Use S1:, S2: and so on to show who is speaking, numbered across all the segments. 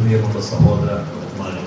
S1: പ്രിയമുള്ള സഹോദര ബഹുമാനം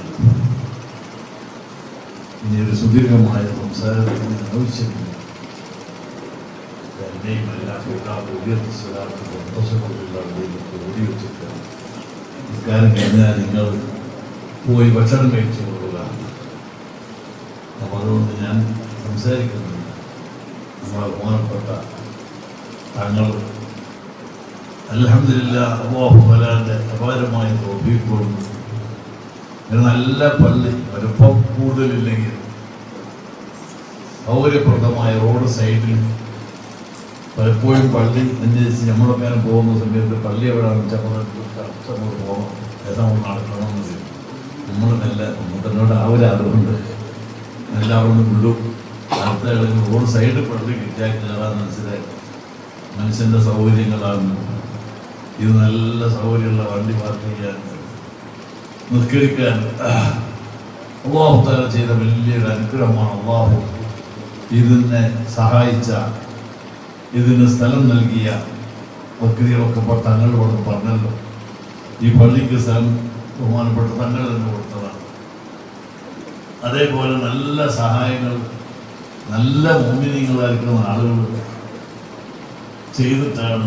S1: ഇനി ഒരു സുദീർഘമായ സംസാരത്തിന് ആവശ്യമില്ല എന്നെയും എല്ലാ കൂട്ടാതെ ഉയർത്തി സ്വലാത്ത് സന്തോഷമുള്ള ഓടി വെച്ചിട്ട് ഇക്കാര്യം കഴിഞ്ഞാൽ നിങ്ങൾ പോയി ഭക്ഷണം കഴിച്ചു കൊള്ളുക അപ്പം അതുകൊണ്ട് ഞാൻ സംസാരിക്കുന്നില്ല നമ്മളെ ബഹുമാനപ്പെട്ട താങ്കൾ അലഹമില്ല അള്ളാഹു ഫലാന്റെ അപാരമായ തോപ്പിക്കോളും ഒരു നല്ല പള്ളി വലുപ്പം കൂടുതലില്ലെങ്കിൽ സൗകര്യപ്രദമായ റോഡ് സൈഡിൽ പലപ്പോഴും പള്ളി അന്വേഷിച്ച് നമ്മളൊക്കെ അങ്ങനെ പോകുന്ന സമയത്ത് പള്ളി എവിടെയാണ് വെച്ചാൽ നമ്മൾ പോകണം ഏതാ നമ്മൾ നടക്കണമെന്ന് വരും നമ്മൾ നല്ല മുതലോട് ആവില്ല അതുകൊണ്ട് എല്ലാവരും വിടും അടുത്ത റോഡ് സൈഡ് പള്ളി കിട്ടിയാൽ കയറാൻ മനസ്സിലായി മനുഷ്യൻ്റെ സൗകര്യങ്ങളാണ് ഇത് നല്ല സൗകര്യമുള്ള വണ്ടി പാർക്ക് ചെയ്യാൻ നിസ്കരിക്കാൻ അള്ളാഹു തല ചെയ്ത വലിയൊരു അനുഗ്രഹമാണ് അള്ളാഹു ഇതിനെ സഹായിച്ച ഇതിന് സ്ഥലം നൽകിയ വക്രികളൊക്കെ ഇപ്പോൾ തങ്ങൾ ഇവിടെ പറഞ്ഞല്ലോ ഈ പള്ളിക്ക് സ്ഥലം ബഹുമാനപ്പെട്ട തങ്ങൾ തന്നെ കൊടുത്തതാണ് അതേപോലെ നല്ല സഹായങ്ങൾ നല്ല മോമിനികളായിരിക്കുന്ന ആളുകൾ ചെയ്തിട്ടാണ്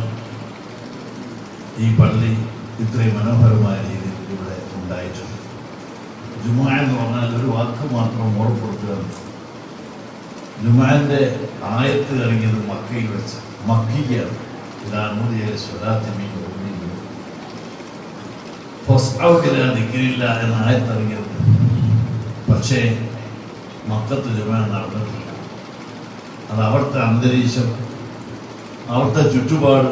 S1: ഈ പള്ളി ഇത്രയും മനോഹരമായ രീതിയിൽ ഇവിടെ ഉണ്ടായിട്ടുണ്ട് ജുമാ എന്ന് പറഞ്ഞാൽ ഒരു വാക്ക് മാത്രം ഓർപ്പെടുത്തുക ജുമാന്റെ ആയത്ത് ഇറങ്ങിയത് മക്കയിൽ വെച്ച് മക്കിയാണ് ഇതാണ് സ്വലാത്തിമി ദിക്കിരില്ല എന്ന ആയത്ത് ഇറങ്ങിയത് പക്ഷേ മക്കത്ത് ജുമാ നടന്നിട്ടില്ല അത് അവിടുത്തെ അന്തരീക്ഷം അവിടുത്തെ ചുറ്റുപാട്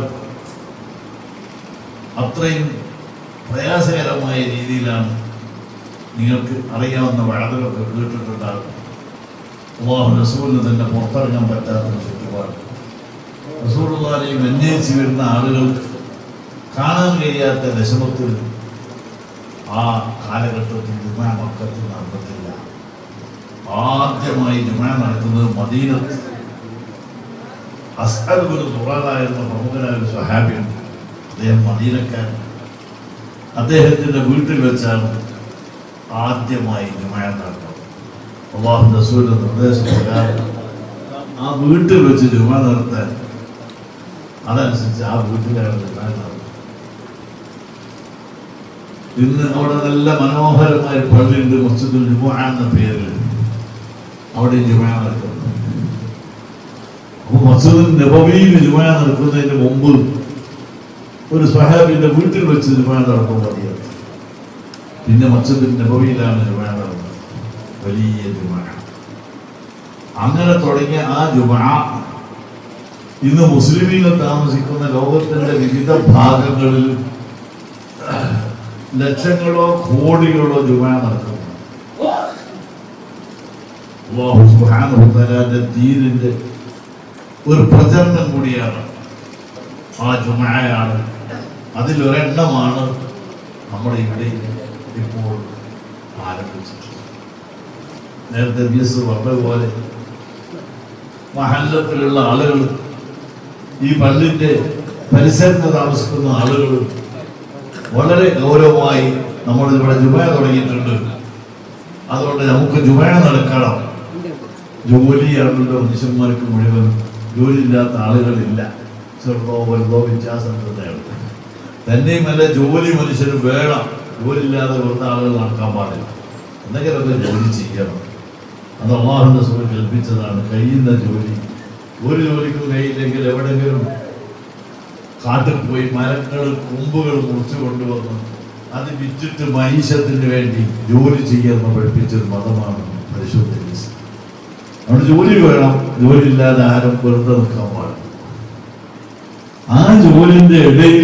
S1: അത്രയും പ്രയാസകരമായ രീതിയിലാണ് നിങ്ങൾക്ക് അറിയാവുന്ന വഴകളൊക്കെ കേട്ടിട്ടുണ്ടാകും അള്ളാഹു റസൂലിന് തന്നെ പുറത്തിറങ്ങാൻ പറ്റാത്ത ചുറ്റുപാട് റസൂലുള്ളാഹിനെയും അന്വേഷിച്ച് വരുന്ന ആളുകൾക്ക് കാണാൻ കഴിയാത്ത വിഷമത്തിൽ ആ കാലഘട്ടത്തിൽ ജുമാ മക്കത്തിൽ നടന്നിട്ടില്ല ആദ്യമായി ജുമാ നടക്കുന്നത് മദീനത്ത് അസ്ഹബുൽ ഖുറാനായിരുന്ന പ്രമുഖനായ ഒരു സ്വഹാബിയുണ്ട് അദ്ദേഹം മദീനക്കാരൻ അദ്ദേഹത്തിന്റെ വീട്ടിൽ വെച്ചാണ് ആദ്യമായി ജുമാ നടന്നത് അള്ളാഹു റസൂലിന്റെ നിർദ്ദേശപ്രകാരം ആ വീട്ടിൽ വെച്ച് ജുമാ നടത്താൻ അതനുസരിച്ച് ആ വീട്ടിലാണ് ജുമാ നടന്നത് ഇന്ന് അവിടെ നല്ല മനോഹരമായ ഒരു പള്ളിയുണ്ട് മസ്ജിദുൽ ജുമുഅ എന്ന പേരിൽ അവിടെ ജുമാ നടക്കുന്നത് അപ്പൊ മസ്ജിദുൽ നബവിയിൽ ജുമാ നടക്കുന്നതിന് മുമ്പ് ഒരു സ്വഹാബിന്റെ വീട്ടിൽ വെച്ച് ജുമാ നടക്കും മതിയത് പിന്നെ മസ്ജിദുൽ നബവിയിലാണ് ജുമാ നടന്നത് വലിയ ജുമാ അങ്ങനെ തുടങ്ങിയ ആ ജുമാ ഇന്ന് മുസ്ലിമീങ്ങൾ താമസിക്കുന്ന ലോകത്തിന്റെ വിവിധ ഭാഗങ്ങളിൽ ലക്ഷങ്ങളോ കോടികളോ ജുമാ നടക്കുന്നു അല്ലാഹു സുബ്ഹാനഹു വതആലയുടെ ദീനിന്റെ ഒരു പ്രചരണം കൂടിയാണ് ആ ജുമായാണ് അതിലൊരെണ്ണമാണ് നമ്മുടെ ഇവിടെ ഇപ്പോൾ ആരംഭിച്ചിട്ടുള്ളത് നേരത്തെ ബി എസ് പറഞ്ഞതുപോലെ മഹല്ലത്തിലുള്ള ആളുകൾ ഈ പള്ളിന്റെ പരിസരത്ത് താമസിക്കുന്ന ആളുകൾ വളരെ ഗൗരവമായി നമ്മൾ ഇവിടെ ജുമ തുടങ്ങിയിട്ടുണ്ട് അതുകൊണ്ട് നമുക്ക് ജുമ നടക്കണം ജോലിയാണല്ലോ മനുഷ്യന്മാർക്ക് മുഴുവൻ ജോലിയില്ലാത്ത ആളുകളില്ല ചെറുതോ വലുതോ വ്യത്യാസം തന്നെയാണ് തന്നെയുമല്ല ജോലി മനുഷ്യന് വേണം ജോലിയില്ലാതെ വെറുതെ ആളുകൾ നടക്കാൻ പാടില്ല എന്തെങ്കിലുമൊക്കെ ജോലി ചെയ്യണം അത് അള്ളാഹുന്റെ സുഖം കൽപ്പിച്ചതാണ് കഴിയുന്ന ജോലി ഒരു ജോലിക്കും കഴിയില്ലെങ്കിൽ എവിടെയെങ്കിലും കാട്ടിൽ പോയി മരങ്ങൾ കൊമ്പുകൾ മുറിച്ചു കൊണ്ടുവന്ന് അത് വിറ്റിട്ട് മൈശത്തിന് വേണ്ടി ജോലി ചെയ്യാമെന്ന് പഠിപ്പിച്ചൊരു മതമാണ് പരിശുദ്ധ ഇസ്ലാം. അവിടെ ജോലി വേണം ജോലി ഇല്ലാതെ ആരും വെറുതെ നിൽക്കാൻ പാടില്ല ആ ജോലിന്റെ ഇടയിൽ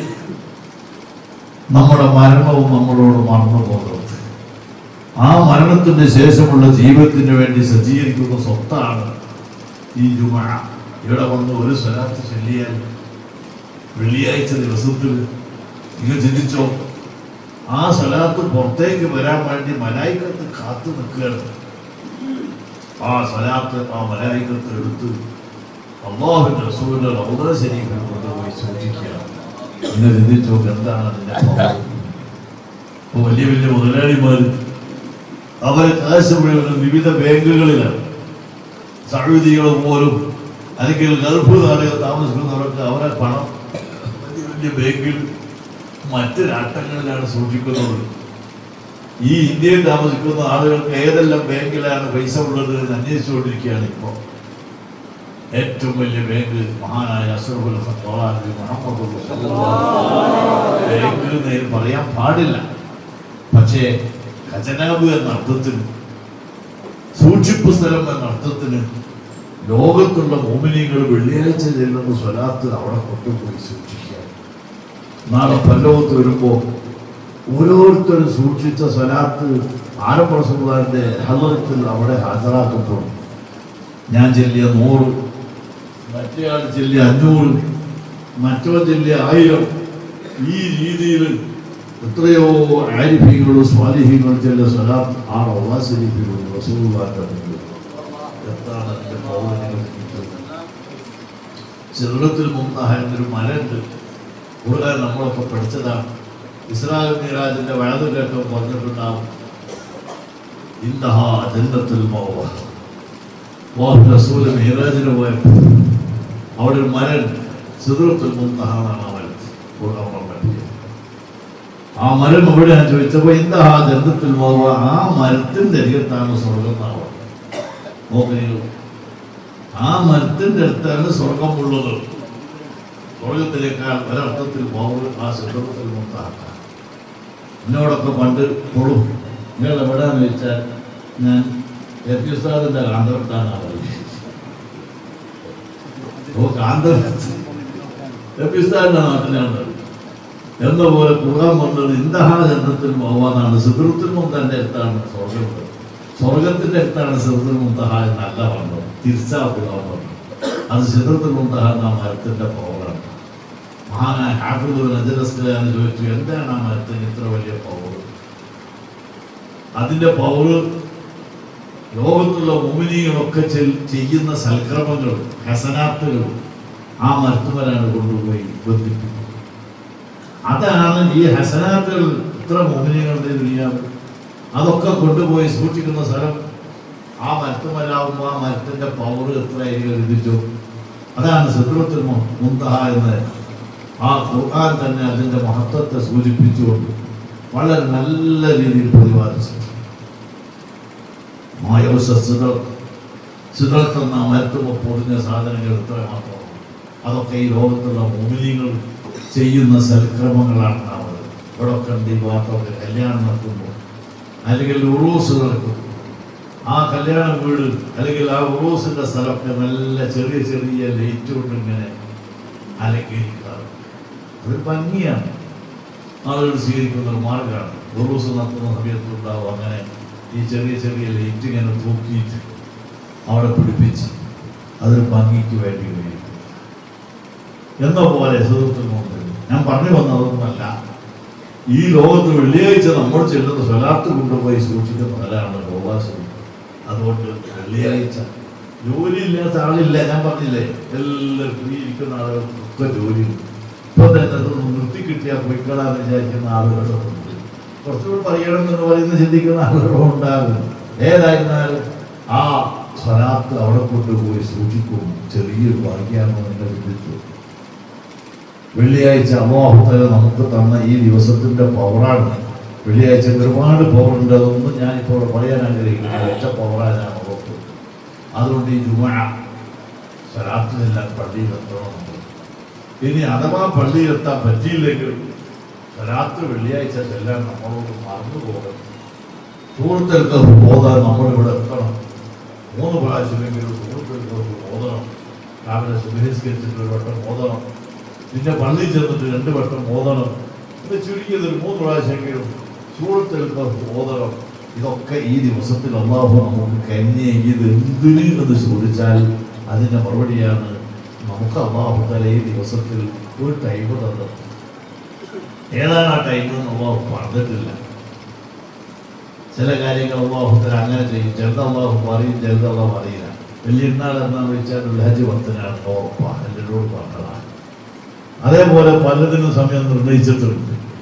S1: നമ്മുടെ മരണവും നമ്മളോട് മറന്നു പോകുന്നത് ആ മരണത്തിന് ശേഷമുള്ള ജീവിതത്തിന് വേണ്ടി സജ്ജീകരിക്കുന്ന സ്വത്താണ് ഈ ജുമ ഇവിടെ വന്ന് ഒരു സ്വലാത്ത് ചൊല്ലിയാൽ വെള്ളിയാഴ്ച ദിവസത്തിൽ നിങ്ങൾ ചിന്തിച്ചോ ആ സ്വലാത്ത് പുറത്തേക്ക് വരാൻ വേണ്ടി മലായിക്കത്ത് കാത്തു നിൽക്കുകയാണ് ആ സ്വലാത്ത് ആ മലായിക്കത്ത് എടുത്ത് അള്ളാഹുവിന്റെ റസൂലിന്റെ റൗദ ശരീഫിൽ കൊണ്ടുപോയി സൂക്ഷിക്കുകയാണ് നിങ്ങൾ ചിന്തിച്ചോ എന്താണ് അതിന്റെ പവർ ഇപ്പൊ വലിയ വലിയ മുതലാളിമാർ അവരെ കാശ് മുഴുവൻ വിവിധ ബാങ്കുകളിലാണ് സൗദികൾ പോലും അല്ലെങ്കിൽ ഗൾഫ് നാടുകൾ താമസിക്കുന്നവരൊക്കെ അവരെ പണം വലിയ വലിയ ബാങ്കിൽ മറ്റ് രാഷ്ട്രങ്ങളിലാണ് സൂക്ഷിക്കുന്നത് ഈ ഇന്ത്യയിൽ താമസിക്കുന്ന ആളുകൾക്ക് ഏതെല്ലാം ബാങ്കിലാണ് പൈസ ഉള്ളത് എന്ന് അന്വേഷിച്ചുകൊണ്ടിരിക്കുകയാണ് ഇപ്പോൾ ഏറ്റവും വലിയ ബാങ്ക് മഹാനായ അസറുൽ ഫത്തോളാഹി മുഹമ്മദ് ബാങ്ക് എന്ന് പറയാൻ പാടില്ല പക്ഷേ ഖജനാബ് എന്ന അർത്ഥത്തിന് സൂക്ഷിപ്പ് സ്ഥലം എന്ന അർത്ഥത്തിന് ലോകത്തുള്ള മോമിനികൾ വെള്ളിയാഴ്ച ചെല്ലുന്ന സ്വലാത്ത് അവിടെ കൊണ്ടുപോയി സൂക്ഷിക്കുക നാളെ പല്ലോകത്ത് വരുമ്പോൾ ഓരോരുത്തരും സൂക്ഷിച്ച സ്വലാത്ത് ആരംഭ സമുദായന്റെ ഹലത്തിൽ അവിടെ ഹാജരാക്കുമ്പോൾ ഞാൻ ചെല്ലിയ നൂറ് മറ്റേയാൾ ചെല്ലിയ അഞ്ഞൂറ് മറ്റോ ചെല്ലിയ ആയിരം ഈ രീതിയിൽ എത്രയോ ആരിഫികളും സ്വാലിഹികളും ചെല്ലിയ സ്വലാത്ത് ആ റവാസിരിപ്പികളും റസൂലുള്ളാഹിന്റെ മുമ്പിൽ എത്താണ് അതിന്റെ പൗരങ്ങൾ ചെറുത്തിൽ മുന്നാഹ എന്നൊരു മരണ്ട് ഖുർആൻ നമ്മളൊക്കെ പഠിച്ചതാണ് ഇസ്രായേൽ മിറാജിന്റെ വയത് കേട്ടോ പറഞ്ഞിട്ടുണ്ടാവും ഇന്നഹ ജന്നത്തുൽ മൗവ വാഹു റസൂൽ മിറാജിന് പോയപ്പോൾ അവിടെ ഒരു മരൻ സിദ്റത്തുൽ മുൻതഹ എന്നാണ് ആ മരം ഖുർആൻ പറഞ്ഞത് ആ മരം എവിടെയാണ് ചോദിച്ചപ്പോ ഇന്നഹ ജന്നത്തുൽ മൗവ ആ മരത്തിന്റെ അരികത്താണ് സ്വർഗം എന്നാണ് നോക്കുന്നു ആ മരത്തിന്റെ അടുത്താണ് സ്വർഗമുള്ളത് സ്വർഗത്തിലേക്കാൾ ഒരർത്ഥത്തിൽ പൗർ ആ സിദ്ധത്തിൽ മുത്താക്കാം എന്നോടൊക്കെ പണ്ട് കൊള്ളു നിങ്ങൾ എവിടെയാന്ന് വെച്ചാൽ ഞാൻ എ പി ഉസ്താദിന്റെ കാന്തവർത്താണ് പറയുന്നത് ഓ കാന്തവരത്ത് എ പി ഉസ്താദിന്റെ നാട്ടിലാണ് എന്ന പോലെ ഖുർആൻ വന്നത് ഇന്ദഹാ ജന്നത്തിൽ പോവാന്നാണ് സിദ്രത്തിൽ മുന്തന്റെ അടുത്താണ് സ്വർഗമുള്ളത് സ്വർഗത്തിന്റെ അടുത്താണ് സിദ്രത്തിൽ മുന്തഹ എന്നല്ല പറഞ്ഞത് തിരിച്ചാ ഖുർആൻ പറഞ്ഞത് അത് സിദ്രത്തിൽ മുന്തഹ എന്ന മരത്തിന്റെ പവറാണ് മഹാനായ ഹാഫിദ് നജറസ്ലാന്ന് ചോദിച്ചു എന്താണ് ആ മരത്തിന് ഇത്ര വലിയ പവർ അതിന്റെ പവർ ലോകത്തുള്ള മുമിനികളൊക്കെ ചെയ്യുന്ന സൽക്രമങ്ങളും ഹസനാത്തുകളും ആ മരത്തുമലാണ് കൊണ്ടുപോയി ബന്ധിപ്പിക്കുന്നത് അതാണ് ഈ ഹസനാത്തുകൾ ഇത്ര മുമിനികളുടെ ദുനിയാവ് അതൊക്കെ കൊണ്ടുപോയി സൂക്ഷിക്കുന്ന സ്ഥലം ആ മരത്തുമലാവുമ്പോൾ ആ മരത്തിന്റെ പവർ എത്ര എഴുതിച്ചു അതാണ് സിദ്രത്തിൽ മുന്തഹ എന്ന് ആ ഖുർആൻ തന്നെ അതിന്റെ മഹത്വത്തെ സൂചിപ്പിച്ചുകൊണ്ട് വളരെ നല്ല രീതിയിൽ പ്രതിപാദിച്ചു സിദ്രത്ത് എന്ന മരത്തുമ്പോൾ പൊതിഞ്ഞ സാധനങ്ങൾ എത്ര മാത്രമാണ് അതൊക്കെ ഈ ലോകത്തുള്ള മോമിനികൾ ചെയ്യുന്ന സൽക്രമങ്ങളാണ് നാം ഇവിടെ കണ്ട് ഈ ഭാഗത്തൊക്കെ കല്യാണം നടത്തുമ്പോൾ അല്ലെങ്കിൽ ഉറൂസ് നടക്കും ആ കല്യാണ വീട് അല്ലെങ്കിൽ ആ ഉറൂസിന്റെ സ്ഥലമൊക്കെ നല്ല ചെറിയ ചെറിയ ലൈറ്റ് കൊണ്ട് ഇങ്ങനെ അലങ്കരിക്കാറ് അതൊരു ഭംഗിയാണ് ആളുകൾ സ്വീകരിക്കുന്ന ഒരു മാർഗമാണ് ഉറൂസ് നടത്തുന്ന സമയത്തുണ്ടാവും അങ്ങനെ ഈ ചെറിയ ചെറിയ ലൈറ്റ് ഇങ്ങനെ തൂക്കിയിട്ട് അവിടെ പിടിപ്പിച്ച് അതൊരു ഭംഗിക്ക് വേണ്ടി ഉപയോഗിക്കും എന്ന പോലെ സുഹൃത്തുക്കളുണ്ട് ഞാൻ പറഞ്ഞു വന്നതൊന്നുമല്ല ഈ ലോകത്ത് വെള്ളിയാഴ്ച നമ്മൾ ചെല്ലുന്ന സ്വലാത്ത് കൊണ്ടുപോയി സൂക്ഷിക്കുന്ന സ്ഥലമാണ് ഗോവാസം അതുകൊണ്ട് വെള്ളിയാഴ്ച ജോലി ഇല്ലാത്ത ആളില്ല ഞാൻ പറഞ്ഞില്ലേ എല്ലാവരും ഫ്രീ ഇരിക്കുന്ന ആളുകൾക്കൊക്കെ ജോലിയുണ്ട് ഇപ്പൊ തന്നെ അതൊന്ന് നിർത്തി കിട്ടിയാൽ പോയിക്കളാന്ന് വിചാരിക്കുന്ന ആളുകളൊക്കെ ഉണ്ട് കുറച്ചുകൂടി പറയണം എന്ന് പറയുന്ന ചിന്തിക്കുന്ന ആളുകളും ഉണ്ടാകും ഏതായിരുന്നാലും ആ സ്വലാത്ത് അവിടെ കൊണ്ടുപോയി സൂക്ഷിക്കും ചെറിയൊരു ഭാഗ്യമാണോ നിങ്ങൾ ചിന്തിച്ചു വെള്ളിയാഴ്ച അമോഹത്തല നമുക്ക് തന്ന ഈ ദിവസത്തിന്റെ പവറാണ് വെള്ളിയാഴ്ച ഒരുപാട് പവറുണ്ട് അതൊന്നും ഞാനിപ്പോൾ ഇവിടെ പറയാൻ ആഗ്രഹിക്കുന്നത് ഒറ്റ പവറാണ് ഞാൻ ഉറപ്പ് അതുകൊണ്ട് ഈ ജുമ സ്വലാത്തിനെല്ലാം പള്ളിയിലെത്തണം നമ്മൾ. ഇനി അഥവാ പള്ളിയിലെത്താൻ പറ്റിയില്ലെങ്കിൽ സ്വലാത്ത് വെള്ളിയാഴ്ച ചെല്ലാൻ നമ്മളോട് മറന്നു പോകണം സുഹൃത്തുക്കൾക്ക് ബോധാൻ നമ്മളിവിടെ എത്തണം മൂന്ന് പ്രാവശ്യമെങ്കിലും സുഹൃത്തുക്കൾക്ക് ഓതണം രാവിലെ സുബഹിസ്കരിച്ചിട്ട് ഒരു വട്ടം ഓതണം പിന്നെ പള്ളിയിൽ ചെന്നിട്ട് രണ്ട് വട്ടം ഓതണം പിന്നെ ചുരുങ്ങിയത് ഒരു മൂന്ന് പ്രാവശ്യമെങ്കിലും സുഹൃത്തുക്കൾക്ക് ഓതണം ഇതൊക്കെ ഈ ദിവസത്തിൽ അള്ളാഹു നമുക്ക് കന്യെയ്ത് എന്തിന് എന്ന് ചോദിച്ചാൽ അതിന്റെ മറുപടിയാണ് നമുക്ക് അള്ളാഹു തല ഈ ദിവസത്തിൽ ഒരു ടൈം തന്നത് ഏതാണ് ആ ടൈം എന്ന് അള്ളാഹു പറഞ്ഞിട്ടില്ല ചില കാര്യങ്ങൾ അള്ളാഹുത്തല അങ്ങനെ ചെയ്യും ചിലത് അള്ളാഹു പറയും ചിലത് അള്ളാഹു അറിയില്ല വലിയനാൾ എന്നാന്ന് വെച്ചാൽ ഹജ്ജ് പത്തിനാണ് ഉറപ്പാണ് എല്ലാവരോട് പറഞ്ഞതാണ് അതേപോലെ പലതിനും സമയം നിർണയിച്ചിട്ടുണ്ട്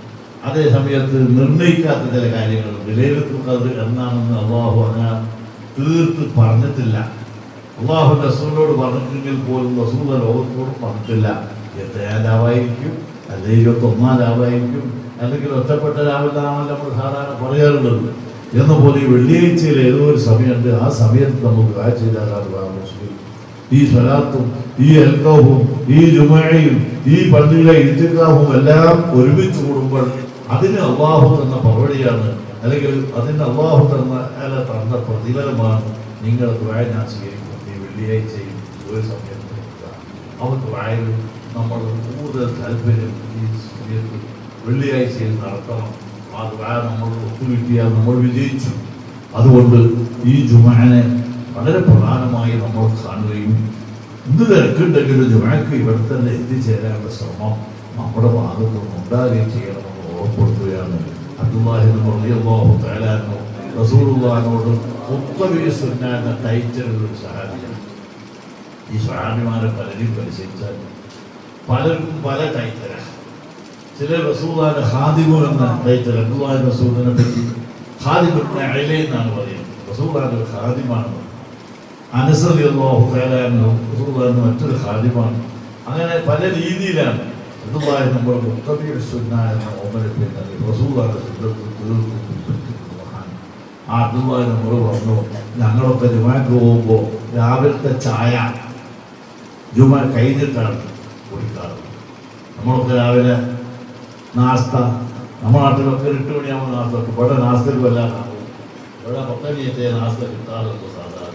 S1: അതേ സമയത്ത് നിർണയിക്കാത്ത ചില കാര്യങ്ങൾ വിലയിരുത്തുന്നത് എന്നാണെന്ന് അള്ളാഹു അങ്ങനെ തീർത്ത് പറഞ്ഞിട്ടില്ല അള്ളാഹു റസൂലിനോട് പറഞ്ഞിട്ടെങ്കിൽ പോലും റസൂൽ ലോകത്തോട് പറഞ്ഞിട്ടില്ല എത്രയാം രാവായിരിക്കും അല്ലെങ്കിൽ ഇരുപത്തി ഒന്നാം രാവായിരിക്കും അല്ലെങ്കിൽ ഒറ്റപ്പെട്ട രാവിലാണല്ലോ നമ്മൾ സാധാരണ പറയാറുള്ളത് എന്ന പോലെ ഈ വെള്ളിയാഴ്ചയിൽ ഏതോ ഒരു സമയമുണ്ട് ആ സമയത്ത് നമുക്ക് ആ ചെയ്താലാണ് മുസ്ലിം ഈ സ്വലാത്തും ഈ അൽക്കവും ഈ ജുമയും ഈ പള്ളിയിലെ ഇത്തിക്കാവും എല്ലാം ഒരുമിച്ച് കൂടുമ്പോൾ അതിന് അള്ളാഹു തന്ന മറുപടിയാണ് അല്ലെങ്കിൽ അതിന് അള്ളാഹു തന്ന അല്ല തന്ന പ്രതിഫലമാണ് നിങ്ങൾ ദ്വായ ഞാൻ സ്വീകരിക്കുന്നത് ഈ വെള്ളിയാഴ്ചയും ഒരു സമയത്ത് അവർ ദ്വായയിൽ നമ്മൾ കൂടുതൽ താല്പര്യം ഈ സമയത്ത് വെള്ളിയാഴ്ചയിൽ നടത്തണം ആ ദ്വായ നമ്മൾ ഒത്തുകിട്ടിയാൽ നമ്മൾ വിജയിച്ചു അതുകൊണ്ട് ഈ ജുമാനെ വളരെ പ്രധാനമായി നമ്മൾ കാണുകയും എന്ത് തിരക്കുണ്ടെങ്കിലും ജുമാക്ക് ഇവിടെ തന്നെ എത്തിച്ചേരാനുള്ള ശ്രമം നമ്മുടെ ഭാഗത്തുനിന്ന് ഉണ്ടാകുകയും ചെയ്യണമെന്ന് ഓർപ്പെടുത്തുകയാണ് അബ്ദുല്ലാഹിബ് റളിയല്ലാഹു തആല അൻഹു റസൂലുള്ളാഹിനോട് മുത്തബി സുന്ന എന്ന ടൈറ്റിലുള്ള ഒരു സഹാബിയാണ് ഈ സഹാബിമാരെ പലരും പരിശീലിച്ചാൽ പലർക്കും പല ടൈറ്റലാണ് ചില റസൂലാന്റെ ഹാദിമു എന്ന ടൈറ്റൽ അബ്ദുല്ലാഹി റസൂലിനെ പറ്റി ഹാദിബിന്റെ അയിലെ എന്നാണ് പറയുന്നത് റസൂലാന്റെ ഒരു ഹാദിമാണ് അനസറിയല്ലാഹു തആലാനു റസൂലുള്ളാഹിന്റെ മറ്റൊരു ഹാദിമാണ് അങ്ങനെ പല രീതിയിലാണ് അബ്ദുല്ലാഹി നമ്മൾ മുത്തബി സുന്ന എന്ന ഓമന പിന്നെ റസൂലാന്റെ സുന്നത്ത് തീർക്കും പിൻപറ്റുന്ന മഹാൻ. ആ അബ്ദുല്ലാഹി നമ്മൾ പറഞ്ഞു ഞങ്ങളൊക്കെ ജുമാക്ക് പോകുമ്പോൾ രാവിലത്തെ ചായ ജുമ കഴിഞ്ഞിട്ടാണ് കുടിക്കാറ് നമ്മളൊക്കെ രാവിലെ നാസ്ത നമ്മുടെ നാട്ടിലൊക്കെ ഒരു എട്ട് മണിയാകുമ്പോൾ നാസ്ത വെക്കും. ഇവിടെ നാസ്തക്ക് വല്ലാതെ ഇവിടെ പത്തനിയത്തെ നാസ്ത കിട്ടാറുണ്ട് സാധാരണ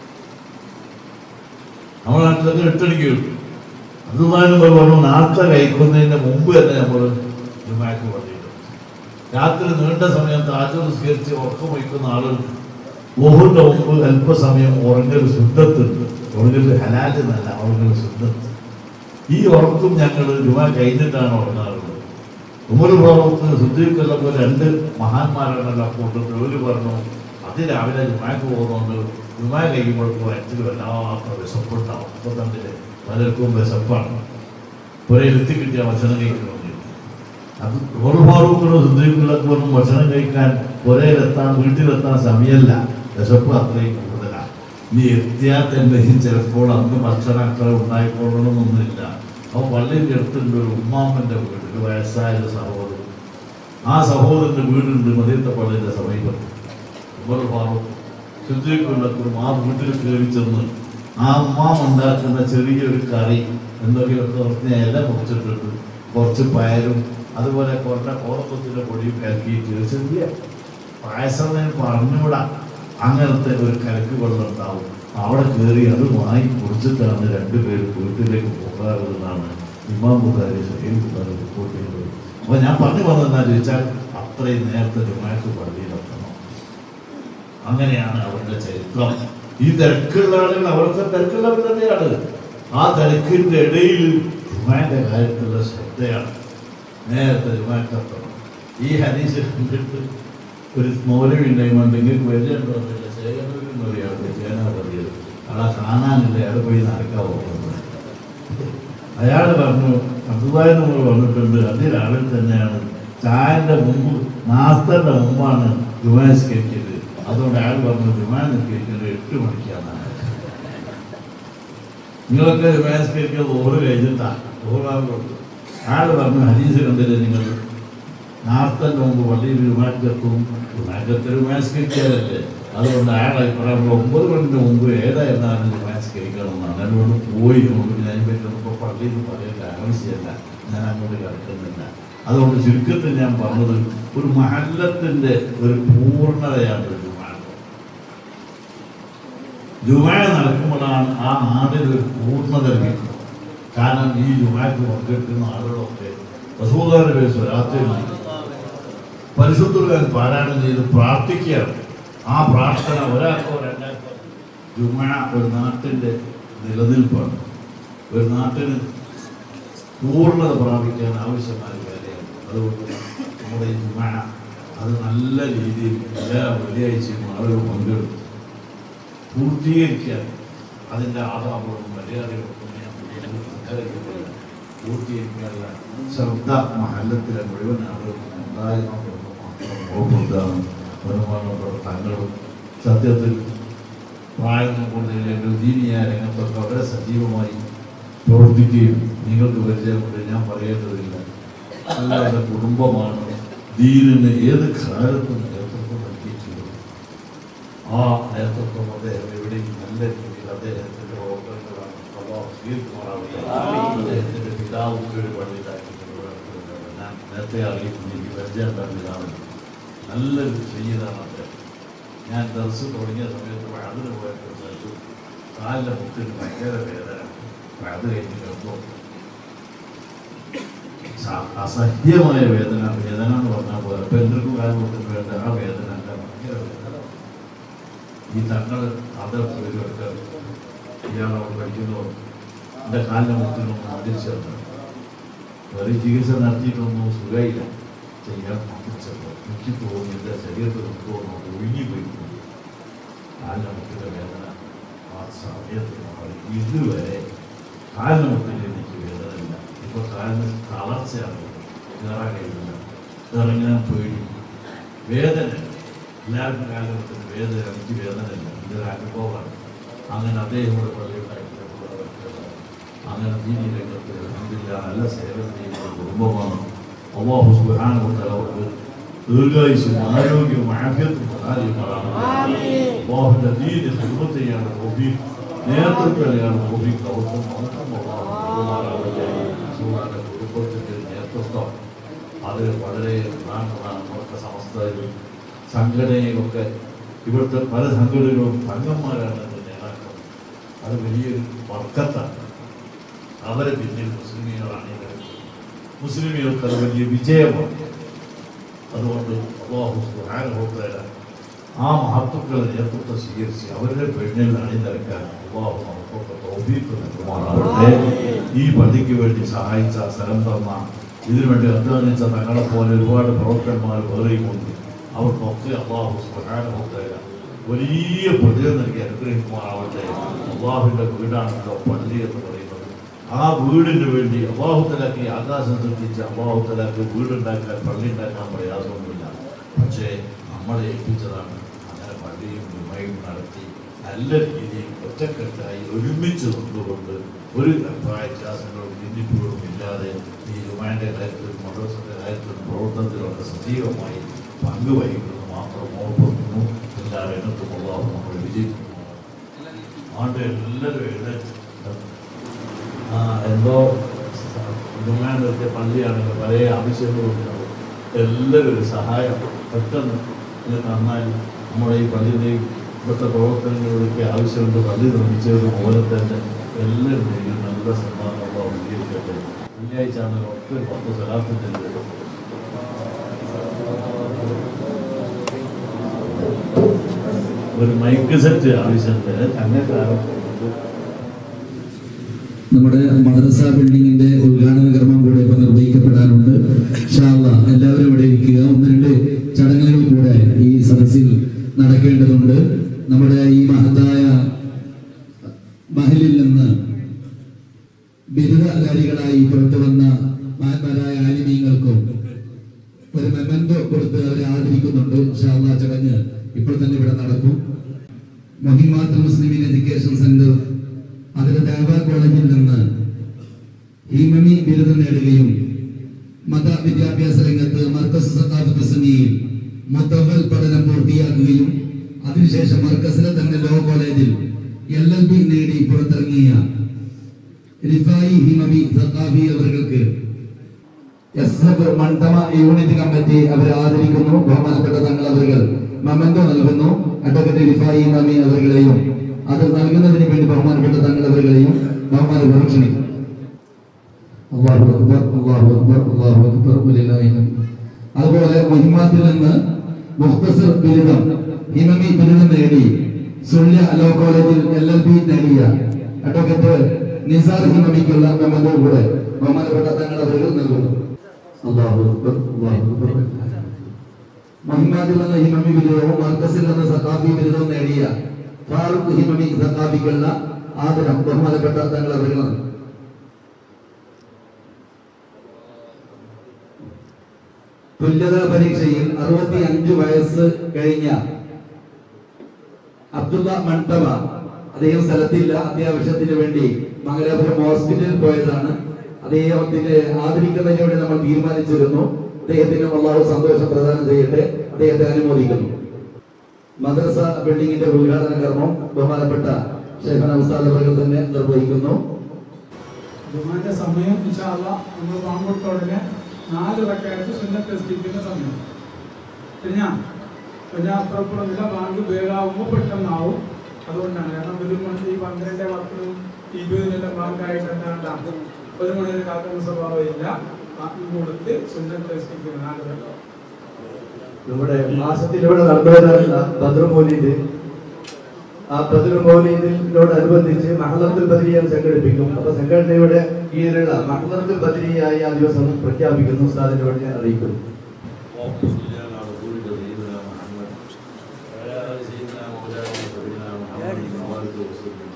S1: നമ്മുടെ നാട്ടിലൊക്കെ എട്ടണിക്ക് കിട്ടും അതുമാനും പറഞ്ഞു നാസ്ത കഴിക്കുന്നതിന് മുമ്പ് തന്നെ നമ്മൾ ജുമാക്ക് പള്ളിയിടും രാത്രി നീണ്ട സമയം താജ് നിസ്കരിച്ച് ഉറക്കം വയ്ക്കുന്ന ആളുകൾ ഓഹുന്റെ മുമ്പ് അല്പസമയം ഉറങ്ങൽ ശുദ്ധത്തുണ്ട് ഉറങ്ങൽ ഹലാല് എന്നല്ല ഉറങ്ങൽ ശുദ്ധത്ത് ഈ ഉറക്കം ഞങ്ങൾ ജുമ കഴിഞ്ഞിട്ടാണ് ഉറങ്ങാറുള്ളത് ഉമർ പ്രവർത്തന ശുദ്ധിക്കുള്ള രണ്ട് മഹാന്മാരാണല്ലോ കൂട്ടത്തിൽ ഒരു പറഞ്ഞു അത് രാവിലെ ജുമാക്ക് പോകുന്നുണ്ട് ജുമ കഴിയുമ്പോഴേക്കും വയറ്റിൽ വല്ലാത്ത വിശപ്പുണ്ടാവും അപ്പൊ തന്നെ പലർക്കും വിശപ്പാണ് പുരയിലെത്തി കിട്ടിയ ഭക്ഷണം കഴിക്കണമെങ്കിൽ അത് ഓർമാറുകളും ശുദ്ധിക്കുള്ളൊക്കെ ഒന്നും ഭക്ഷണം കഴിക്കാൻ പുരയിലെത്താൻ വീട്ടിലെത്താൻ സമയമല്ല വിശപ്പ് അത്രയും കൂടുതലാണ് ഇനി എത്തിയാൽ തന്നെ ചിലപ്പോൾ അന്ന് ഭക്ഷണം അത്ര ഉണ്ടായിക്കൊള്ളണമെന്നൊന്നുമില്ല അപ്പോൾ പള്ളിൻ്റെ അടുത്തുണ്ട് ഒരു ഉമ്മാമ്മൻ്റെ വീട് ഒരു വയസ്സായ ഒരു സഹോദരൻ ആ സഹോദരൻ്റെ വീടുണ്ട് മദീനത്തെ പള്ളിയുടെ സമീപത്ത് ഉമർ ഫാറൂഖ് ശുദ്ധിക്കുള്ളക്കും ആ വീട്ടിൽ കയറി ചെന്ന് ആ ഉമ്മാം ഉണ്ടാക്കുന്ന ചെറിയൊരു കറി എന്തെങ്കിലുമൊക്കെ കുറച്ച് ഇല മുറിച്ചിട്ടിട്ട് കുറച്ച് പയരും അതുപോലെ കുറച്ച് ഓർക്കത്തിൻ്റെ പൊടിയും കലക്കിയിട്ട് ഒരു ചെറിയ പായസം എന്ന് പറഞ്ഞുകൂടാ അങ്ങനത്തെ ഒരു കലക്ക് വെള്ളം ഉണ്ടാവും അവിടെ കയറി അത് വാങ്ങി കുടിച്ചിട്ടാണ് രണ്ടുപേരും വീട്ടിലേക്ക് പോകാറുള്ളതാണ് ഇമാം ബുഖാരി സഹീൽ ബുഖാരി റിപ്പോർട്ട് ചെയ്തത് അപ്പോൾ ഞാൻ പറഞ്ഞു വന്നതെന്നാ ചോദിച്ചാൽ അത്രയും നേരത്തെ ജുമാക്ക് പള്ളിയിലെത്തണം അങ്ങനെയാണ് അവരുടെ ചരിത്രം ഈ തിരക്കുള്ള ആളുകൾ അവർക്ക് തിരക്കുള്ളവർ തന്നെയാണ് ആ തിരക്കിന്റെ ഇടയിൽ ജുമാന്റെ കാര്യത്തിലുള്ള ശ്രദ്ധയാണ് നേരത്തെ ജുമാക്കെത്തണം ഈ ഹദീസ് കണ്ടിട്ട് ഒരു മൗലവി ഉണ്ടായിക്കൊണ്ട് നിങ്ങൾക്ക് വരികയുണ്ടോ എന്നില്ല ശേഖരൻ അറിയാം ചെയ്യാനാ പറയുന്നത് ആളെ കാണാനില്ല അയാൾ പോയി നടക്കാൻ പോകുന്നത് അയാൾ പറഞ്ഞു അബ്ദുബായി നമ്മൾ വന്നിട്ടുണ്ട് അതിൽ ആളിൽ തന്നെയാണ് ചായന്റെ മുമ്പ് നാസ്തന്റെ മുമ്പാണ് ജുമാസ്കരിക്കല് അതുകൊണ്ട് അയാൾ പറഞ്ഞു ജുമാ നിസ്കരിക്കുന്നത് എട്ട് മണിക്കാണ് നിങ്ങളൊക്കെ ജുമാസ്കരിക്കുന്നത് ഓറ് കഴിഞ്ഞിട്ടാ ഓറാകുള്ളൂ അയാൾ പറഞ്ഞു ഹരീസ് കണ്ടില്ലേ നിങ്ങൾ നാർത്തന്റെ മുമ്പ് പള്ളിയിൽ ജുമാക്കെത്തും ജുമാക്കത്തിൽ ജുമാസ്കരിക്കാറല്ലേ അതുകൊണ്ട് അയാൾ അഭിപ്രായം ഒമ്പത് മണിന്റെ മുമ്പ് ഏതായിരുന്നാലും ജുമാസ്കരിക്കണം എന്നാണ് അതുകൊണ്ട് പോയി നമുക്ക് ഞാൻ പറ്റുമ്പോൾ പള്ളിയിൽ പറയേണ്ട ആവശ്യമല്ല ഞാൻ അങ്ങോട്ട് കിടക്കുന്നില്ല അതുകൊണ്ട് ചുരുക്കത്തിൽ ഞാൻ പറഞ്ഞത് ഒരു മഹല്ലത്തിന്റെ ഒരു പൂർണ്ണതയാണ് ഒരു ജുമാ ജുമാ നടക്കുമ്പോഴാണ് ആ നാടിന് ഒരു പൂർണ്ണത ലഭിക്കുന്നത് കാരണം ഈ ജുമാക്ക് പങ്കെടുക്കുന്ന ആളുകളൊക്കെ റസൂദാന്റെ പേര് സ്വരാത്തിൽ പരിശുദ്ധ പാരായണം ചെയ്ത് പ്രാർത്ഥിക്കുകയാണ് ആ പ്രാർത്ഥന ഒരാൾക്കോ രണ്ടാൾക്കോ ജുമ ഒരു നാട്ടിന്റെ നിലനിൽപ്പാണ് ഒരു നാട്ടിന് പൂർണ്ണത പ്രാപിക്കാൻ ആവശ്യമായ കാര്യമാണ് അതുകൊണ്ട് നമ്മുടെ ഈ ജുമ അത് നല്ല രീതിയിൽ എല്ലാ വെള്ളിയാഴ്ചയും ആളുകൾ പങ്കെടുത്തു പൂർത്തീകരിക്കാൻ അതിൻ്റെ ആദാബുകളും മര്യാദകളും ഞാൻ സംസാരിക്കുന്നില്ല. പൂർത്തീകരിക്കാനുള്ള ശ്രദ്ധ മഹല്ലത്തിലെ മുഴുവൻ ആളുകൾക്കും ഉണ്ടായിരുന്നുണ്ടെന്ന് മാത്രം ഓർമ്മപ്പെടുത്താണ് ബഹുമാനപ്പെട്ട തങ്ങളും സത്യത്തിൽ പ്രായം കൂടുതലെങ്കിൽ ദീനിയായ രംഗത്തൊക്കെ വളരെ സജീവമായി പ്രവർത്തിക്കുകയും നിങ്ങൾക്ക് പരിചയമുണ്ട് ഞാൻ പറയേണ്ടതില്ല നിങ്ങളുടെ കുടുംബമാണ് ദീനിന് ഏത് കാലത്തും നേതൃത്വം നൽകിയിട്ടുള്ളത് ആ നേതൃത്വം അദ്ദേഹം എവിടെയും നല്ല രീതിയിൽ അദ്ദേഹത്തിന്റെ പ്രവർത്തനങ്ങളാണ് അള്ളാഹു സ്വീകരിക്കുമാറാവട്ടെ. അദ്ദേഹത്തിന്റെ പിതാവ് ഒരു പള്ളിയിലാക്കിയിട്ടുള്ള ഞാൻ നേരത്തെ അറിയിക്കുന്നു എനിക്ക് പരിചയമുണ്ടാക്കിയതാണ് നല്ലൊരു ചെയ്യതാണ് അദ്ദേഹം ഞാൻ ദർശനം തുടങ്ങിയ സമയത്ത് അതിന് പോയപ്പോൾ സ്ഥലത്ത് കാലിൻ്റെ മുട്ടിന് ഭയങ്കര വേദന അത് കഴിഞ്ഞ് കിടന്നു സ- അസഹ്യമായ വേദന വേദന എന്ന് പറഞ്ഞാൽ പോലെ പെണ്ണുക്കും കാലം മുട്ടിന് വേണ്ട ആ വേദന അല്ല ഭയങ്കര വേദന ഈ തങ്ങൾ അത് ഇവരൊക്കെ ഇയാളോട് പഠിക്കുന്നു എൻ്റെ കാലിൻ്റെ മുട്ടിനൊന്നും ആദരിച്ചു വേറെ ചികിത്സ നടത്തിയിട്ടൊന്നും സുഖമില്ല ചെയ്യാൻ മട്ടിച്ചപ്പോൾ എനിക്ക് തോന്നി എൻ്റെ ശരീരത്തിൽ തോന്നുന്നു ഒഴുകിപ്പോയി കാലിൻ്റെ മുട്ടിൻ്റെ വേദന ആ സമയത്ത് മാറി ഇതുവരെ കാലിന് മുട്ടിൽ എനിക്ക് വേദനയില്ല ഇപ്പൊ കാലിന് തളർച്ചയാണ് കയറാൻ കഴിയില്ല ഇറങ്ങാൻ പേടി വേദന എല്ലാവർക്കും കാലിന് മുട്ടിന് വേദന എനിക്ക് വേദനയില്ല ഇതൊരു അനുഭവമാണ് അങ്ങനെ അദ്ദേഹം ഇവിടെ പള്ളിയുണ്ടായിട്ടുള്ള അങ്ങനെ ദീനി രംഗത്ത് അൽഹംദുലില്ലാ നല്ല സേവനം ചെയ്യുന്ന ഒരു കുടുംബമാണ് അള്ളാഹു സുബ്ഹാനഹു വ തആല അവർക്ക് ദീർഘായുസ്സും ആരോഗ്യവും ആഫിയത്തും പ്രദാനം അള്ളാഹുവിന്റെ ദീനിൽ ഖിദ്മത്ത് ചെയ്യാനുള്ള തൗഫീഖ് നേതൃത്വം നൽകാനുള്ള തൗഫീഖ് അവർക്കും നമുക്കും അള്ളാഹു നൽകുമാറാവട്ടെ. സുബ്ഹാനഹു കുടുംബത്തിന്റെ നേതൃത്വം അത് വളരെ പ്രധാനമാണ് നമ്മുടെ സമസ്തയിലും സംഘടനയിലൊക്കെ ഇവിടുത്തെ പല സംഘടനകളും തങ്ങന്മാരാണ് എൻ്റെ നേതാക്കൾ അത് വലിയൊരു വർക്കത്താണ് അവരെ പിന്നിൽ മുസ്ലിമീങ്ങളാണ് മുസ്ലിമീങ്ങൾക്ക് അത് വലിയ വിജയമാണ് അതുകൊണ്ട് അള്ളാഹു സുബ്ഹാനഹു വ തആല ആ മഹത്വക്കളെ നേതൃത്വം സ്വീകരിച്ച് അവരുടെ പെണ്ണിൽ അണിനിരക്കാൻ അള്ളാഹു നമുക്കൊക്കെ തൗഫീഖ് നൽകുമാറാവട്ടെ ഈ പള്ളിക്ക് വേണ്ടി സഹായിച്ച സ്ഥലം തന്ന ഇതിനുവേണ്ടി അധ്വാനിച്ച തങ്ങളെ പോലെ ഒരുപാട് പ്രവർത്തകന്മാർ വേറെയുമുണ്ട് അവർക്കൊക്കെ അള്ളാഹു സുബ്ഹാനഹു വ തആല വലിയ പ്രതിഫലം നൽകി അനുഗ്രഹിക്കുമാറാവട്ടെ അള്ളാഹുവിന്റെ വീടാണല്ലോ പള്ളി എന്ന് പറയുന്നത് ആ വീടിന് വേണ്ടി അള്ളാഹുത്തലാക്കി ആകാശം സൃഷ്ടിച്ച് അള്ളാഹുത്തലാക്ക് വീടുണ്ടാക്കാൻ പള്ളി ഉണ്ടാക്കാൻ പ്രയാസമൊന്നുമില്ല പക്ഷേ നമ്മളെ ഏൽപ്പിച്ചതാണ് അങ്ങനെ പള്ളിയും ജുമയും നടത്തി നല്ല രീതിയിൽ ഒറ്റക്കെട്ടായി ഒരുമിച്ച് നിന്നുകൊണ്ട് ഒരു അഭിപ്രായ വ്യത്യാസങ്ങളും ഭിന്നിപ്പുകളും ഇല്ലാതെ ഈ ജുമാന്റെ കാര്യത്തിലും മദ്രസന്റെ കാര്യത്തിലും പ്രവർത്തനത്തിലൊക്കെ സജീവമായി പങ്കുവഹിക്കുന്നത് മാത്രം ഓർപ്പെടുന്നു എല്ലാ രംഗത്തും അള്ളാഹു നമ്മൾ വിജയിക്കുന്നു ആണ്ട് എല്ലാവരും എഴുന്നേറ്റ് ആ എന്തോ ജുമാൻ നിർത്തിയ പള്ളിയാണെങ്കിൽ പല ആവശ്യങ്ങളും ഉണ്ടാവും എല്ലാവരും ഒരു സഹായം പെട്ടെന്ന് ഇത് നന്നാൽ നമ്മുടെ ഈ പള്ളിയുടെയും ഇവിടുത്തെ പ്രവർത്തനങ്ങളിലൊക്കെ ആവശ്യമുണ്ട് പള്ളി നിർമ്മിച്ചത് പോലെ തന്നെ എല്ലാവരും ചെയ്യും നല്ല സമ്മാനമുള്ള വിജയിക്കട്ടെ വെള്ളിയാഴ്ച ആണെങ്കിൽ ഒറ്റ ഒരു പത്ത് സ്ഥലത്തിൻ്റെ ഒരു മൈക്ക് സെറ്റ് ആവശ്യമുണ്ട് തന്നെ കാരണം
S2: നമ്മുടെ മദ്രസ ബിൽഡിങ്ങിന്റെ ഉദ്ഘാടന കർമ്മം കൂടെ ഇപ്പൊ നിർവഹിക്കപ്പെടാനുണ്ട് ഇൻഷാ അല്ലാ എല്ലാവരും ഇവിടെ ഇരിക്കുക ഒന്ന് രണ്ട് ചടങ്ങുകൾ കൂടെ ഈ സദസ്സിൽ നടക്കേണ്ടതുണ്ട് നമ്മുടെ ഈ മഹത്തായ മഹലിൽ നിന്ന് ബിരുദകാരികളായി പുറത്തു വന്ന മഹാന്മാരായ ആലിമീങ്ങൾക്കും ഒരു മെമൻഡോ കൊടുത്ത് അവരെ ആദരിക്കുന്നുണ്ട് ഇൻഷാ അല്ലാ ചടങ്ങ് ഇപ്പോൾ തന്നെ ഇവിടെ നടക്കും മഹിമാത്ത് മുസ്ലിം എഡ്യൂക്കേഷൻ സെന്റർ അതിലെ ദേവ കോളേജിൽ നിന്ന് ഹിമമി ബിരുദം നേടുകയും മത വിദ്യാഭ്യാസ രംഗത്ത് മർക്കസ് സഖാഫത്ത് സുന്നിയിൽ മുത്തവൽ പഠനം പൂർത്തിയാക്കുകയും അതിനുശേഷം മർക്കസിലെ തന്നെ ലോ കോളേജിൽ എൽ എൽ ബി നേടി പുറത്തിറങ്ങിയ റിഫായി ഹിമമി സഖാഫി അവർക്ക് എസ് എഫ് മണ്ഡമ യൂണിറ്റ് കമ്മിറ്റി അവരെ ആദരിക്കുന്നു ബഹുമാനപ്പെട്ട തങ്ങൾ അവர்கள் മമന്റോ നൽകുന്നു അഡ്വക്കേറ്റ് റിഫായി ഹിമമി അവരുടെയും അത് നൽകുന്നതിന് വേണ്ടി ബഹുമാനപ്പെട്ട തങ്ങൾ അവരുടെയും ബഹുമാനപൂർവ്വം ക്ഷണിക്കും അല്ലാഹു അക്ബർ അല്ലാഹു അക്ബർ അല്ലാഹു അക്ബർ വലില്ലാഹി ഹംദ്. അതുപോലെ മുഹിമാത്തിൽ നിന്ന് മുഖ്തസർ ബിരുദം ഹിമമി ബിരുദം നേടി സുല്യ ലോ കോളേജിൽ എൽ എൽ ബി നേടിയ അഡ്വക്കേറ്റ് നിസാർ ഹിമമിക്കുള്ള മെമ്മോ കൂടെ ബഹുമാനപ്പെട്ട തങ്ങൾ അവர்கள் നൽകുന്നു അല്ലാഹു അക്ബർ അല്ലാഹു അക്ബർ മുഹിമാത്തിൽ നിന്ന് ഹിമമി ബിരുദവും മർക്കസിൽ നിന്ന് സഖാഫി ബിരുദവും നേടിയ ഫാറൂഖ് ഹിമമി സഖാഫിക്കുള്ള ആദരം ബഹുമാനപ്പെട്ട തങ്ങൾ അവர்கள் നൽകുന്നു തുല്യതാ പരീക്ഷയിൽ അറുപത്തി അഞ്ച് വയസ്സ് കഴിഞ്ഞ അബ്ദുള്ള മൺതവ അദ്ദേഹം സ്ഥലത്തില്ല അത്യാവശ്യത്തിന് വേണ്ടി മംഗലാപുരം ഹോസ്പിറ്റലിൽ പോയതാണ് അദ്ദേഹത്തിന്റെ ആദരിക്കുന്നതിന് വേണ്ടി നമ്മൾ തീരുമാനിച്ചിരുന്നു അദ്ദേഹത്തിന് അള്ളാഹു സന്തോഷം പ്രദാനം ചെയ്യട്ടെ അദ്ദേഹത്തെ അനുമോദിക്കുന്നു മദ്രസ ബിൽഡിംഗിന്റെ ഉദ്ഘാടന കർമ്മം ബഹുമാനപ്പെട്ട ഷെയ്ഖന ഉസ്താദ് അവർ തന്നെ നിർവഹിക്കുന്നു
S3: ജുമാന്റെ സമയം ഇൻഷാല്ല നമ്മൾ പാമ്പൊട്ട ഉടനെ നാല് റക്കായത്ത് സുന്നത്ത് എസ്റ്റിക്കുന്ന സമയം പിന്നെ പിന്നെ അപ്പുറപ്പുറമില്ല ബാങ്ക് വേഗാവുമ്പോൾ പെട്ടെന്നാവും അതുകൊണ്ടാണ് കാരണം ഒരു മണി ഈ പന്ത്രണ്ട് പത്തിനും ഇരുപതിനെല്ലാം ബാങ്കായിട്ട് എന്താണ്ടാണ് ഒരു മണിയിൽ കാക്കുന്ന സ്വഭാവമില്ല ബാക്കി കൊടുത്ത് സുന്നത്ത് എസ്റ്റിക്കുന്ന നാല് റക്കാ
S4: നമ്മുടെ മാസത്തിലൂടെ നടന്നുവരുന്ന ബദ്രമൗലീദ് ആ ബദ്രമൗലീദിനോടനുബന്ധിച്ച് മഹലത്തുൽ ബദരിയ സംഘടിപ്പിക്കും അപ്പൊ സംഘടനയുടെ കീഴിലുള്ള മഹലത്തുൽ ബദരിയായി ആ ദിവസം പ്രഖ്യാപിക്കുന്നു ഉസ്താദിന്റെ വേണ്ടി ഞാൻ അറിയിക്കുന്നു
S1: اللهم صل على رسولك سيدنا محمد وعلى ال سيدنا مولانا سيدنا محمد وبارك وسلم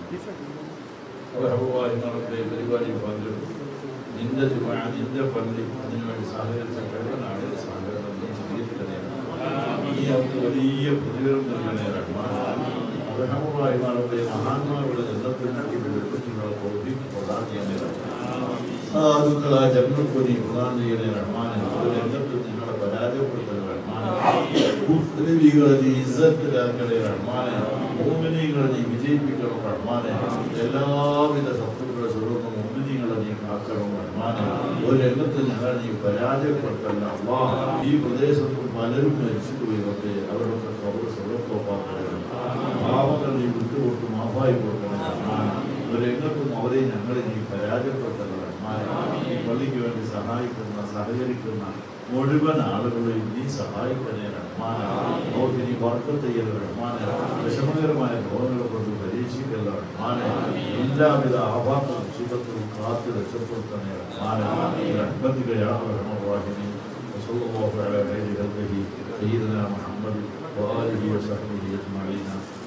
S1: റബ്ബേ പരിപാടി പങ്കെടുക്കും നിന്റെ ജുമാ നിന്റെ പള്ളി അതിനുവേണ്ടി സഹകരിച്ച കഴിവനാണ് സഹകരണം നീ സ്വീകരിക്കണേ നീ അവർക്ക് വലിയ പ്രതിഫലം നൽകണേ റഹ്മാൻ അർഹമുള്ളായി റബ്ബേ മഹാന്മാരുടെ ജന്മത്തിനാക്കി വെളിപ്പെടുത്തിയുള്ള തോഫീക്ക് പ്രദാനം ചെയ്യണേ റഹ്മാൻ സാധുക്കളായ ജന്മക്ക് നീ പ്രദാനം ചെയ്യണേ റഹ്മാൻ ഒരു രംഗത്ത് നിങ്ങളെ പരാജയപ്പെടുത്തണേ റഹ്മാൻ മുസ്ലിമികളെ നീ ഇസ്സത്തിലാക്കണേ റഹ്മാനെ മോമിനികളെ നീ വിജയിപ്പിക്കണം റഹ്മാനെ എല്ലാവിധ ശത്രുക്കളെ സ്വന്തം മോമിനികളെ നീ കാക്കണം റഹ്മാനെ ഒരു രംഗത്ത് ഞങ്ങളെ നീ പരാജയപ്പെടുത്തല്ല അള്ളാ ഈ പ്രദേശത്ത് പലരും മരിച്ചുപോയി റബ്ബേ അവരൊക്കെ കബർ സ്വന്തത്തോപ്പാക്കണം പാവങ്ങൾ നീ വിട്ടുകൊടുത്ത് മാഫായി കൊടുക്കണം റഹ്മാനെ ഒരു രംഗത്തും അവരെ ഞങ്ങളെ നീ പരാജയപ്പെടുത്തല്ല റഹ്മാനെ ഈ പള്ളിക്ക് വേണ്ടി സഹായിക്കുന്ന സഹകരിക്കുന്ന മുഴുവൻ ആളുകളെയും നീ സഹായിക്കണേ റഹ്മാനെ അവർക്ക് നീ വർക്കത്ത് ചെയ്യല റഹ്മാനെ വിഷമകരമായ രോഗങ്ങളെ കൊണ്ട് പരീക്ഷിക്കല്ല റഹ്മാനെ എല്ലാവിധ ആപാത്തും സുഖത്തിലും കാത്ത് രക്ഷപ്പെടുത്തണേ റഹ്മാനെ റഹ്മത്തിലെയാണ് റഹ്മാഹിനി وصلى الله على خير خلقه سيدنا محمد وآله وصحبه أجمعين